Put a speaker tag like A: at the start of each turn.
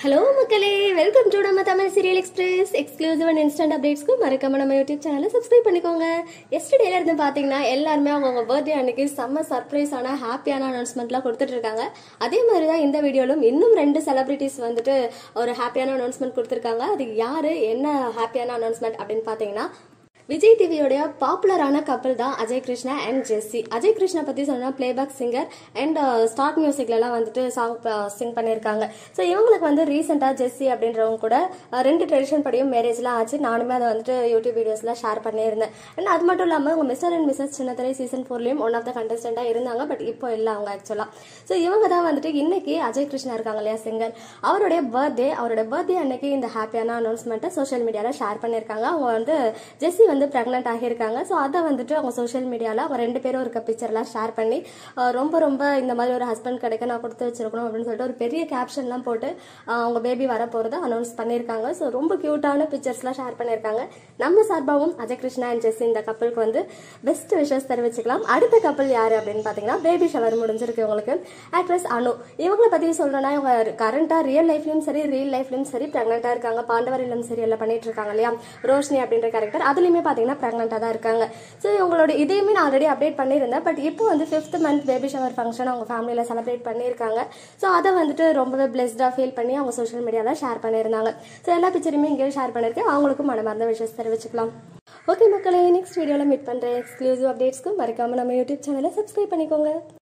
A: hello மக்களே welcome to நம்ம Tamil serial express exclusive and instant அப்டேட்ஸ்க்கு மறக்காம நம்ம யூடியூப் சேனலை சப்ஸ்கிரைப் பண்ணிக்கோங்க எஸ்டர்டேல இருந்து பார்த்தீங்கன்னா எல்லாருமே அவங்க பர்த்டே அன்னைக்கு செம்ம சர்ப்ரைஸான ஹாப்பியான அனௌன்ஸ்மெண்ட்லாம் கொடுத்துட்டு இருக்காங்க அதே மாதிரி தான் இந்த வீடியோலும் இன்னும் ரெண்டு செலிபிரிட்டிஸ் வந்துட்டு ஒரு ஹாப்பியான அனௌன்ஸ்மெண்ட் கொடுத்துருக்காங்க அது யாரு என்ன ஹாப்பியான அனௌன்ஸ்மெண்ட் அப்படின்னு பார்த்தீங்கன்னா விஜய் டிவியோடைய பாப்புலரான கப்பல் தான் அஜய் கிருஷ்ணா அண்ட் ஜெஸ்ஸி அஜய் கிருஷ்ணா பற்றி சொன்னா பிளேபேக் சிங்கர் அண்ட் ஸ்டார்ட் மியூசிக்லலாம் வந்துட்டு சாங் சிங் பண்ணியிருக்காங்க ஸோ இவங்களுக்கு வந்து ரீசெண்டாக ஜெஸ்ஸி அப்படின்றவங்க கூட அஹ், ரெண்டு ட்ரெடிஷன் படியும் மேரேஜ்லாம் ஆச்சு நானுமே அதை வந்துட்டு யூடியூப் வீடியோஸ்லாம் ஷேர் பண்ணியிருந்தேன் அண்ட் அது மட்டும் இல்லாமல் அவங்க மிஸ்டர் அண்ட் மிஸ்ஸஸ் சின்னத்திரை சீசன் ஃபோர்லேயும் ஒன் ஆஃப் த கண்டஸ்டண்ட்டாக இருந்தாங்க பட் இப்போ இல்லை அவங்க ஆக்சுவலாக ஸோ இவங்க தான் வந்துட்டு இன்னைக்கு அஜய் கிருஷ்ணா இருக்காங்க இல்லையா சிங்கர் அவருடைய பர்த்டே அவருடைய பர்த்டே அன்னைக்கு இந்த ஹாப்பியான அனௌன்ஸ்மெண்ட்டை சோஷியல் மீடியாவில் ஷேர் பண்ணியிருக்காங்க அவங்க வந்து ஜெஸ்ஸி வந்து ப்ரெக்னென்ட் ஆகியிருக்காங்க ஸோ அதை வந்துட்டு அவங்க சோஷியல் மீடியாவில் அவங்க ரெண்டு பேரும் இருக்க பிக்சர்லாம் ஷேர் பண்ணி அஹ், ரொம்ப ரொம்ப இந்த மாதிரி ஒரு ஹஸ்பண்ட் கிடைக்க நான் கொடுத்து வச்சிருக்கணும் அப்படின்னு சொல்லிட்டு ஒரு பெரிய கேப்ஷன்லாம் போட்டு அஹ், அவங்க பேபி வர போகிறத அனௌன்ஸ் பண்ணியிருக்காங்க ஸோ ரொம்ப க்யூட்டான பிக்சர்ஸ்லாம் ஷேர் பண்ணியிருக்காங்க நம்ம சார்பாகவும் அஜய் கிருஷ்ணா அண்ட் ஜெஸ்ஸி இந்த கப்பலுக்கு வந்து பெஸ்ட் விஷஸ் தெரிவிச்சுக்கலாம் அடுத்த கப்பல் யார் அப்படின்னு பார்த்தீங்கன்னா பேபி ஷவர் முடிஞ்சிருக்கு இவங்களுக்கு ஆக்ட்ரஸ் அனு இவங்கள பற்றி சொல்லணும்னா இவங்க கரண்ட்டாக ரியல் லைஃப்லையும் சரி ரியல் லைஃப்லையும் சரி ப்ரெக்னெண்ட்டாக இருக்காங்க பாண்டவர் இல்லம் சீரியலில் பண்ணிட்டு இருக்காங்க இல்லையா ரோஷினி அப்படின்ற கேரக்டர் அதுலேயுமே பார்த்தீங்கன்னா ப்ரெக்னெண்ட்டாக தான் இருக்காங்க ஸோ இவங்களோட இதையுமே நான் ஆல்ரெடி அப்டேட் பண்ணியிருந்தேன் பட் இப்போ வந்து fifth month baby shower function அவங்க ஃபேமிலியில் செலிப்ரேட் பண்ணியிருக்காங்க ஸோ அதை வந்துட்டு ரொம்பவே பிளெஸ்டாக ஃபீல் பண்ணி அவங்க சோஷியல் மீடியாவில் ஷேர் பண்ணியிருந்தாங்க ஸோ எல்லா பிக்சருமே இங்கேயே ஷேர் பண்ணியிருக்கேன் அவங்களுக்கும் மனமார்ந்த விஷயம் தெரிவிச்சுக்கலாம் ஓகே மக்களே நெக்ஸ்ட் வீடியோவில் மீட் பண்ணுறேன் எக்ஸ்க்ளூசிவ் அப்டேட்ஸ்க்கு மறக்காமல் நம்ம யூடியூப் சேனலை சப்ஸ்கிரைப் பண்ணிக்கோங்க